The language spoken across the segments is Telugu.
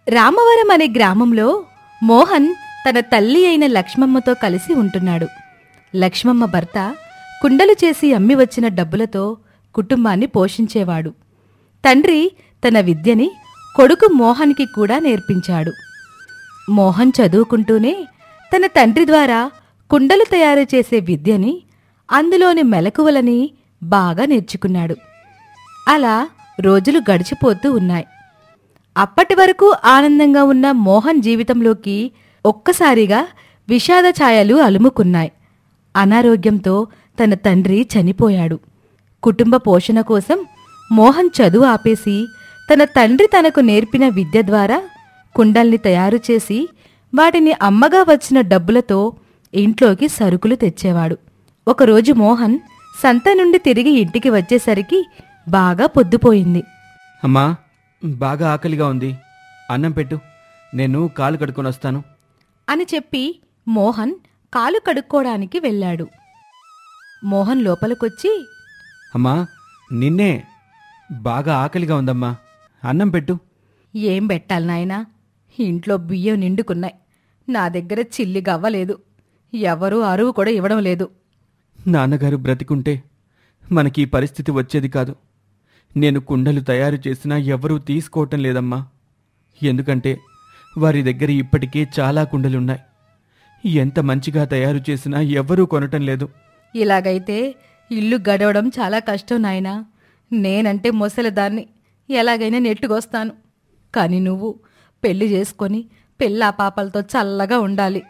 రామవరం అనే గ్రామంలో మోహన్ తన తల్లి అయిన లక్ష్మమ్మతో కలిసి ఉంటున్నాడు లక్ష్మమ్మ భర్త కుండలు చేసి అమ్మి వచ్చిన డబ్బులతో కుటుంబాన్ని పోషించేవాడు తండ్రి తన విద్యని కొడుకు మోహన్కి కూడా నేర్పించాడు మోహన్ చదువుకుంటూనే తన తండ్రి ద్వారా కుండలు తయారు చేసే విద్యని అందులోని మెలకువలని బాగా నేర్చుకున్నాడు అలా రోజులు గడిచిపోతూ ఉన్నాయి అప్పటి వరకు ఆనందంగా ఉన్న మోహన్ జీవితంలోకి ఒక్కసారిగా విషాద ఛాయలు అలుముకున్నాయి అనారోగ్యంతో తన తండ్రి చనిపోయాడు కుటుంబ పోషణ కోసం మోహన్ చదువు ఆపేసి తన తండ్రి తనకు నేర్పిన విద్య ద్వారా కుండల్ని తయారు చేసి వాటిని అమ్మగా వచ్చిన డబ్బులతో ఇంట్లోకి సరుకులు తెచ్చేవాడు ఒకరోజు మోహన్ సంత నుండి తిరిగి ఇంటికి వచ్చేసరికి బాగా పొద్దుపోయింది అమ్మా బాగా ఆకలిగా ఉంది అన్నం పెట్టు నేను కాలు కడుక్కొని వస్తాను అని చెప్పి మోహన్ కాలు కడుక్కోడానికి వెళ్ళాడు మోహన్ లోపలికొచ్చి అమ్మా నిన్నే బాగా ఆకలిగా ఉందమ్మా అన్నం పెట్టు ఏం పెట్టాలి నాయనా ఇంట్లో బియ్యం నిండుకున్నాయి నా దగ్గర చిల్లి గవ్వలేదు ఎవరూ అరువు కూడా ఇవ్వడం లేదు నాన్నగారు బ్రతికుంటే మనకి ఈ పరిస్థితి వచ్చేది కాదు నేను కుండలు తయారు చేసినా ఎవరూ తీసుకోవటం లేదమ్మా ఎందుకంటే వారి దగ్గర ఇప్పటికే చాలా కుండలున్నాయి ఎంత మంచిగా తయారు చేసినా ఎవరూ కొనటం లేదు ఇలాగైతే ఇల్లు గడవడం చాలా కష్టం నాయనా నేనంటే మొసలిదాన్ని ఎలాగైనా నెట్టుకొస్తాను కానీ నువ్వు పెళ్లి చేసుకొని పెళ్ళా పాపలతో చల్లగా ఉండాలి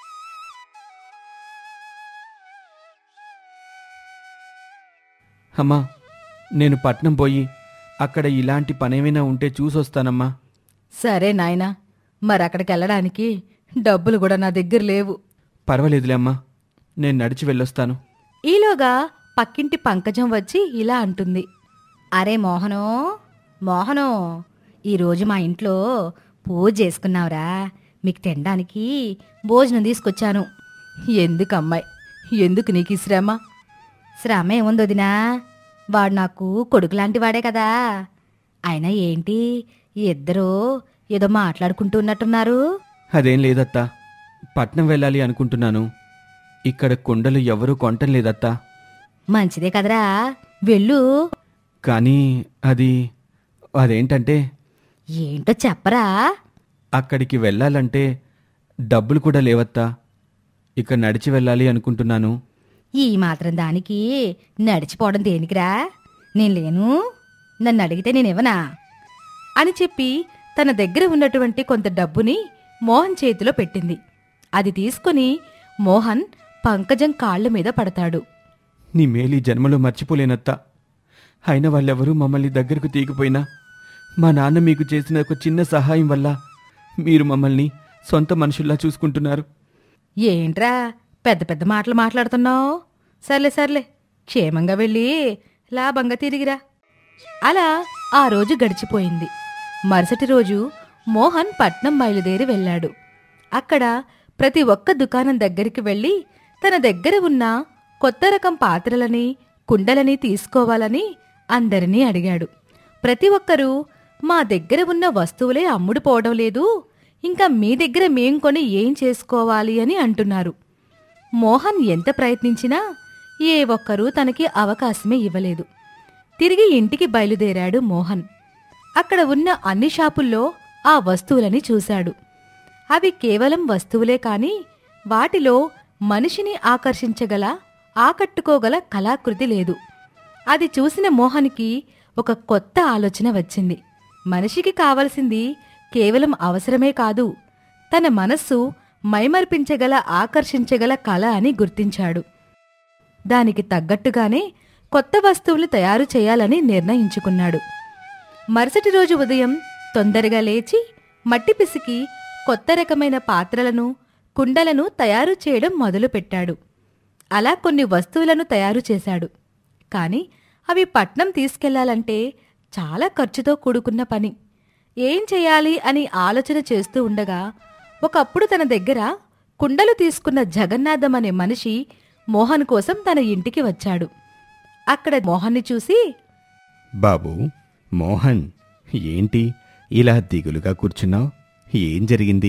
అమ్మా నేను పట్నం పోయి అక్కడ ఇలాంటి పనేమైనా ఉంటే చూసొస్తానమ్మా సరే నాయనా మరి అక్కడికి వెళ్ళడానికి డబ్బులు కూడా నా దగ్గర లేవు పర్వాలేదులే అమ్మా నేను నడిచి వెళ్ళొస్తాను ఈలోగా పక్కింటి పంకజం వచ్చి ఇలా అంటుంది అరే మోహనో మోహనో ఈరోజు మా ఇంట్లో పూజ చేసుకున్నావురా మీకు తినడానికి భోజనం తీసుకొచ్చాను ఎందుకు అమ్మాయి ఎందుకు నీకు ఈ శ్రమ శ్రమ ఏముంది వదినా వాడు నాకు కొడుకు లాంటి వాడే కదా అయినా ఏంటి ఇద్దరూ ఏదో మాట్లాడుకుంటూ ఉన్నట్టున్నారు అదేం లేదత్తా పట్నం వెళ్ళాలి అనుకుంటున్నాను ఇక్కడ కుండలు ఎవరూ కొనటం లేదత్తా మంచిదే కదరా వెళ్ళు కానీ అది అదేంటంటే ఏంటో చెప్పరా అక్కడికి వెళ్ళాలంటే డబ్బులు కూడా లేవత్తా ఇక నడిచి వెళ్ళాలి అనుకుంటున్నాను ఈ మాత్రం దానికి నడిచిపోవడం దేనికిరా నేను లేను నన్ను అడిగితే నేనివ్వనా అని చెప్పి తన దగ్గర ఉన్నటువంటి కొంత డబ్బుని మోహన్ చేతిలో పెట్టింది అది తీసుకుని మోహన్ పంకజం కాళ్ళ మీద పడతాడు నీ మేలు ఈ జన్మలో మర్చిపోలేనత్తా అయిన వాళ్ళెవరూ మమ్మల్ని దగ్గరకు తీగిపోయినా మా నాన్న మీకు చేసిన ఒక చిన్న సహాయం వల్ల మీరు మమ్మల్ని సొంత మనుషుల్లా చూసుకుంటున్నారు ఏంట్రా పెద్ద పెద్ద మాటలు మాట్లాడుతున్నావు సర్లే సర్లే క్షేమంగా వెళ్ళి లాభంగా తిరిగిరా అలా ఆ రోజు గడిచిపోయింది మరుసటి రోజు మోహన్ పట్నం బయలుదేరి వెళ్ళాడు అక్కడ ప్రతి ఒక్క దుకాణం దగ్గరికి వెళ్ళి తన దగ్గర ఉన్న కొత్త రకం పాత్రలని కుండలని తీసుకోవాలని అందరినీ అడిగాడు ప్రతి ఒక్కరూ మా దగ్గర ఉన్న వస్తువులే అమ్ముడుపోవడం లేదు ఇంకా మీ దగ్గర మేం కొని ఏం చేసుకోవాలి అని అంటున్నారు మోహన్ ఎంత ప్రయత్నించినా ఏ ఒక్కరూ తనకి అవకాశమే ఇవ్వలేదు తిరిగి ఇంటికి బయలుదేరాడు మోహన్ అక్కడ ఉన్న అన్ని షాపుల్లో ఆ వస్తువులని చూశాడు అవి కేవలం వస్తువులే కాని వాటిలో మనిషిని ఆకర్షించగల ఆకట్టుకోగల కళాకృతి లేదు అది చూసిన మోహన్కి ఒక కొత్త ఆలోచన వచ్చింది మనిషికి కావలసింది కేవలం అవసరమే కాదు తన మనస్సు మైమర్పించగల ఆకర్షించగల కళ అని గుర్తించాడు దానికి తగ్గట్టుగానే కొత్త వస్తువులు తయారు చేయాలని నిర్ణయించుకున్నాడు మరుసటి రోజు ఉదయం తొందరగా లేచి మట్టి పిసికి కొత్త రకమైన పాత్రలను కుండలను తయారు చేయడం మొదలుపెట్టాడు అలా కొన్ని వస్తువులను తయారు చేశాడు కాని అవి పట్నం తీసుకెళ్లాలంటే చాలా ఖర్చుతో కూడుకున్న పని ఏం చేయాలి అని ఆలోచన చేస్తూ ఉండగా ఒకప్పుడు తన దగ్గర కుండలు తీసుకున్న జగన్నాథం అనే మనిషి మోహన్ కోసం తన ఇంటికి వచ్చాడు అక్కడ మోహన్ని చూసి బాబు మోహన్ ఏంటి ఇలా దిగులుగా కూర్చున్నావు ఏం జరిగింది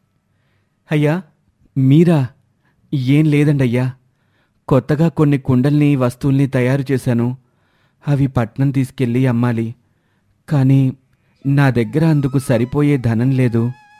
అయ్యా మీరా ఏం లేదండయ్యా కొత్తగా కొన్ని కుండల్ని వస్తువుల్ని తయారు చేశాను అవి పట్నం తీసుకెళ్ళి అమ్మాలి కానీ నా దగ్గర అందుకు సరిపోయే ధనం లేదు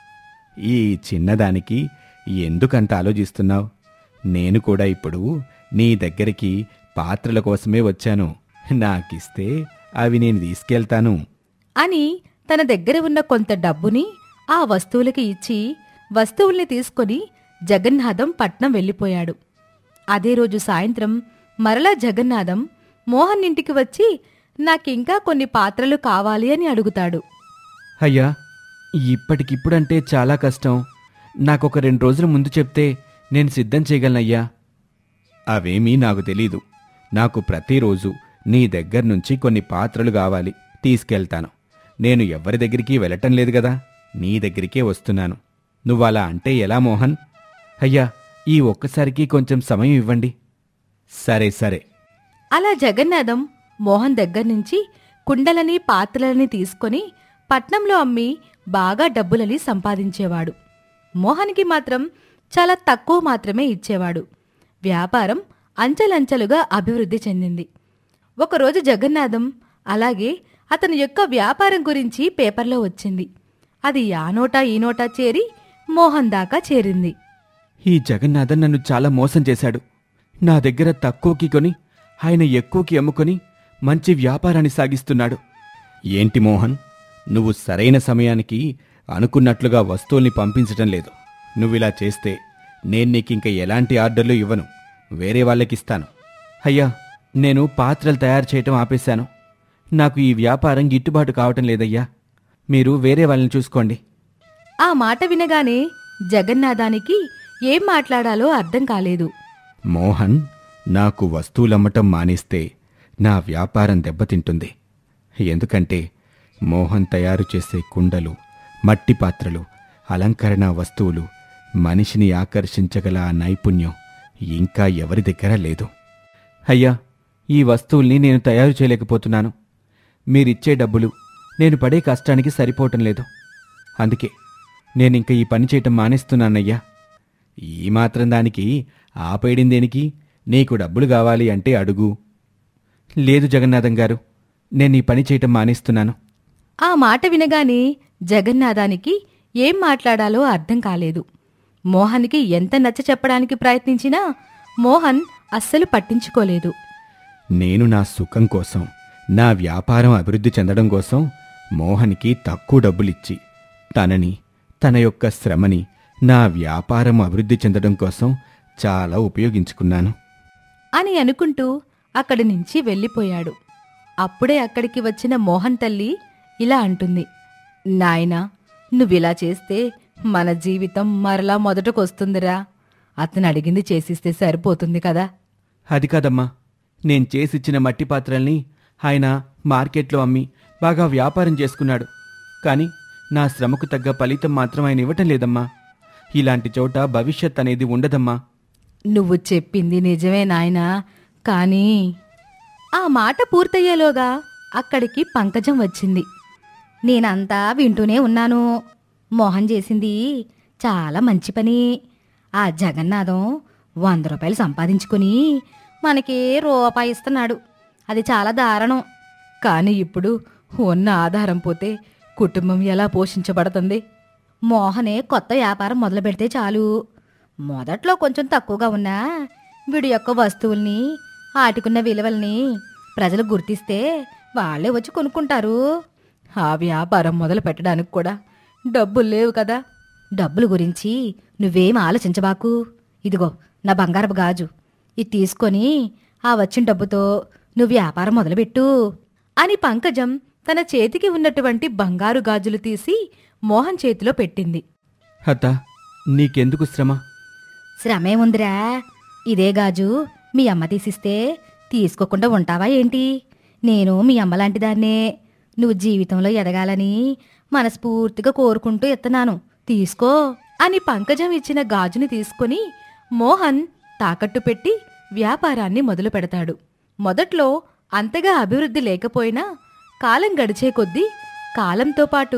ఈ చిన్నదానికి ఎందుకంత ఆలోచిస్తున్నావు నేను కూడా ఇప్పుడు నీ దగ్గరికి పాత్రల కోసమే వచ్చాను నాకిస్తే అవి నేను తీసుకెళ్తాను అని తన దగ్గర ఉన్న కొంత డబ్బుని ఆ వస్తువులకి ఇచ్చి వస్తువుల్ని తీసుకొని జగన్నాథం పట్నం వెళ్ళిపోయాడు అదే రోజు సాయంత్రం మరలా జగన్నాథం మోహన్ ఇంటికి వచ్చి నాకింకా కొన్ని పాత్రలు కావాలి అని అడుగుతాడు అయ్యా ఇప్పటికిప్పుడంటే చాలా కష్టం నాకొక రెండు రోజుల ముందు చెప్తే నేను సిద్ధం చేయగలనయ్యా అవేమీ నాకు తెలీదు నాకు ప్రతిరోజు నీ దగ్గర నుంచి కొన్ని పాత్రలు కావాలి తీసుకెళ్తాను నేను ఎవరి దగ్గరికి వెళ్ళటం లేదు కదా నీ దగ్గరికే వస్తున్నాను నువ్వలా అంటే ఎలా మోహన్ అయ్యా ఈ ఒక్కసారికి కొంచెం సమయం ఇవ్వండి సరే సరే అలా జగన్నాథం మోహన్ దగ్గర నుంచి కుండలని పాత్రలని తీసుకొని పట్నంలో అమ్మి బాగా డబ్బులని సంపాదించేవాడు మోహన్కి మాత్రం చాలా తక్కువ మాత్రమే ఇచ్చేవాడు వ్యాపారం అంచెలంచెలుగా అభివృద్ధి చెందింది ఒకరోజు జగన్నాథం అలాగే అతని యొక్క వ్యాపారం గురించి పేపర్లో వచ్చింది అది ఆ నోటా ఈ నోటా చేరి మోహన్ దాకా చేరింది ఈ జగన్నాథన్ నన్ను చాలా మోసం చేశాడు నా దగ్గర తక్కువకి కొని ఆయన ఎక్కువకి అమ్ముకొని మంచి వ్యాపారాన్ని సాగిస్తున్నాడు ఏంటి మోహన్ నువ్వు సరైన సమయానికి అనుకున్నట్లుగా వస్తువుల్ని పంపించటం లేదు నువ్విలా చేస్తే నేను నీకింక ఎలాంటి ఆర్డర్లు ఇవ్వను వేరే వాళ్ళకిస్తాను అయ్యా నేను పాత్రలు తయారు చేయటం ఆపేశాను నాకు ఈ వ్యాపారం గిట్టుబాటు కావటం లేదయ్యా మీరు వేరే వాళ్ళని చూసుకోండి ఆ మాట వినగానే జగన్నాథానికి ఏం మాట్లాడాలో అర్థం కాలేదు మోహన్ నాకు వస్తువులమ్మటం మానేస్తే నా వ్యాపారం దెబ్బతింటుంది ఎందుకంటే మోహన్ తయారు చేసే కుండలు మట్టి పాత్రలు అలంకరణ వస్తువులు మనిషిని ఆకర్షించగల ఆ నైపుణ్యం ఇంకా ఎవరి దగ్గర లేదు అయ్యా ఈ వస్తువుల్ని నేను తయారు చేయలేకపోతున్నాను మీరిచ్చే డబ్బులు నేను పడే కష్టానికి సరిపోవటం లేదు అందుకే నేనింక ఈ పని చేయటం మానేస్తున్నానయ్యా ఈ మాత్రం దానికి ఆపేయడం దేనికి నీకు డబ్బులు కావాలి అంటే అడుగు లేదు జగన్నాథం గారు నేను ఈ పని చేయటం మానేస్తున్నాను ఆ మాట వినగానే జగన్నాథానికి ఏం మాట్లాడాలో అర్థం కాలేదు మోహన్కి ఎంత నచ్చ చెప్పడానికి ప్రయత్నించినా మోహన్ అస్సలు పట్టించుకోలేదు నేను నా సుఖం కోసం నా వ్యాపారం అభివృద్ధి చెందడం కోసం మోహన్కి తక్కువ డబ్బులిచ్చి తనని తన యొక్క శ్రమని నా వ్యాపారం అభివృద్ధి చెందడం కోసం చాలా ఉపయోగించుకున్నాను అని అనుకుంటూ అక్కడి నుంచి వెళ్ళిపోయాడు అప్పుడే అక్కడికి వచ్చిన మోహన్ తల్లి ఇలా అంటుంది నాయనా నువ్విలా చేస్తే మన జీవితం మరలా మొదటకొస్తుందిరా అతను అడిగింది చేసిస్తే సరిపోతుంది కదా అది కాదమ్మా నేను చేసిచ్చిన మట్టి పాత్రల్ని ఆయన మార్కెట్లో అమ్మి బాగా వ్యాపారం చేసుకున్నాడు కానీ నా శ్రమకు తగ్గ ఫలితం మాత్రం ఆయన ఇవ్వటం లేదమ్మా ఇలాంటి చోట భవిష్యత్ అనేది ఉండదమ్మా నువ్వు చెప్పింది నిజమే నాయనా కానీ ఆ మాట పూర్తయ్యేలోగా అక్కడికి పంకజం వచ్చింది నేనంతా వింటూనే ఉన్నాను మోహన్ చేసింది చాలా మంచి పని ఆ జగన్నాథం వంద రూపాయలు సంపాదించుకుని మనకి రూపాయి ఇస్తున్నాడు అది చాలా దారుణం కానీ ఇప్పుడు ఉన్న ఆధారం పోతే కుటుంబం ఎలా పోషించబడుతుంది మోహనే కొత్త వ్యాపారం మొదలు పెడితే చాలు మొదట్లో కొంచెం తక్కువగా ఉన్నా వీడి యొక్క వస్తువుల్ని ఆటికున్న విలువల్ని ప్రజలు గుర్తిస్తే వాళ్ళే వచ్చి కొనుక్కుంటారు ఆ వ్యాపారం మొదలు పెట్టడానికి కూడా డబ్బులు లేవు కదా డబ్బుల గురించి నువ్వేం ఆలోచించబాకు ఇదిగో నా బంగారపు గాజు ఇది తీసుకొని ఆ వచ్చిన డబ్బుతో నువ్వు వ్యాపారం మొదలుపెట్టు అని పంకజం తన చేతికి ఉన్నటువంటి బంగారు గాజులు తీసి మోహన్ చేతిలో పెట్టింది అత్త నీకెందుకు శ్రమ శ్రమే ఉందిరా ఇదే గాజు మీ అమ్మ తీసిస్తే తీసుకోకుండా ఉంటావా ఏంటి నేను మీ అమ్మలాంటి దాన్నే నువ్వు జీవితంలో ఎదగాలని మనస్ఫూర్తిగా కోరుకుంటూ ఎత్తనాను తీసుకో అని పంకజం ఇచ్చిన గాజుని తీసుకొని మోహన్ తాకట్టు పెట్టి వ్యాపారాన్ని మొదలు పెడతాడు మొదట్లో అంతగా అభివృద్ధి లేకపోయినా కాలం గడిచే కొద్దీ కాలంతో పాటు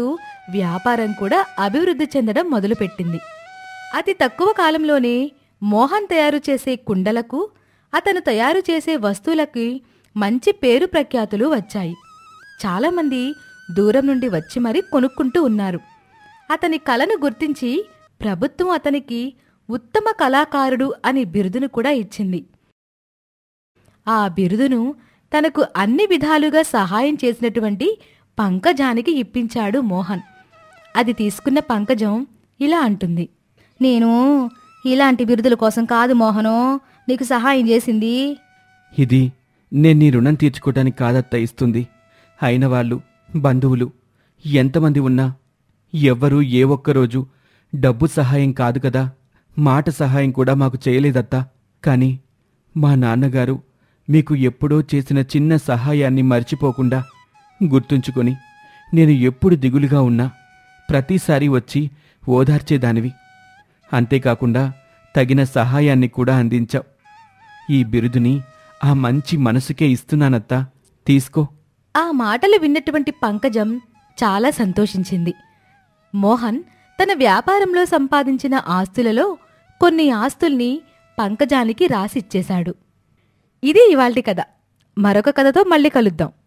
వ్యాపారం కూడా అభివృద్ధి చెందడం మొదలుపెట్టింది అతి తక్కువ కాలంలోనే మోహన్ తయారు చేసే కుండలకు అతను తయారు చేసే వస్తువులకి మంచి పేరు ప్రఖ్యాతులు వచ్చాయి చాలామంది దూరం నుండి వచ్చి మరీ కొనుక్కుంటూ ఉన్నారు అతని కళను గుర్తించి ప్రభుత్వం అతనికి ఉత్తమ కళాకారుడు అని బిరుదును కూడా ఇచ్చింది ఆ బిరుదును తనకు అన్ని విధాలుగా సహాయం చేసినటువంటి పంకజానికి ఇప్పించాడు మోహన్ అది తీసుకున్న పంకజం ఇలా అంటుంది నేను ఇలాంటి బిరుదుల కోసం కాదు మోహను నీకు సహాయం చేసింది ఇది నేను నీ రుణం తీర్చుకోవటానికి కాదత్త ఇస్తుంది అయిన వాళ్ళు బంధువులు ఎంతమంది ఉన్నా ఎవ్వరూ ఏ ఒక్కరోజు డబ్బు సహాయం కాదు కదా మాట సహాయం కూడా మాకు చేయలేదత్తా కానీ మా నాన్నగారు మీకు ఎప్పుడో చేసిన చిన్న సహాయాన్ని మర్చిపోకుండా గుర్తుంచుకొని నేను ఎప్పుడు దిగులుగా ఉన్నా ప్రతిసారి వచ్చి ఓదార్చేదానివి అంతేకాకుండా తగిన సహాయాన్ని కూడా అందించావు ఈ బిరుదుని ఆ మంచి మనసుకే ఇస్తున్నానత్తా తీసుకో ఆ మాటలు విన్నటువంటి పంకజం చాలా సంతోషించింది మోహన్ తన వ్యాపారంలో సంపాదించిన ఆస్తులలో కొన్ని ఆస్తుల్ని పంకజానికి రాసిచ్చేశాడు ఇది ఇవాల్టి కథ మరొక కథతో మళ్ళీ కలుద్దాం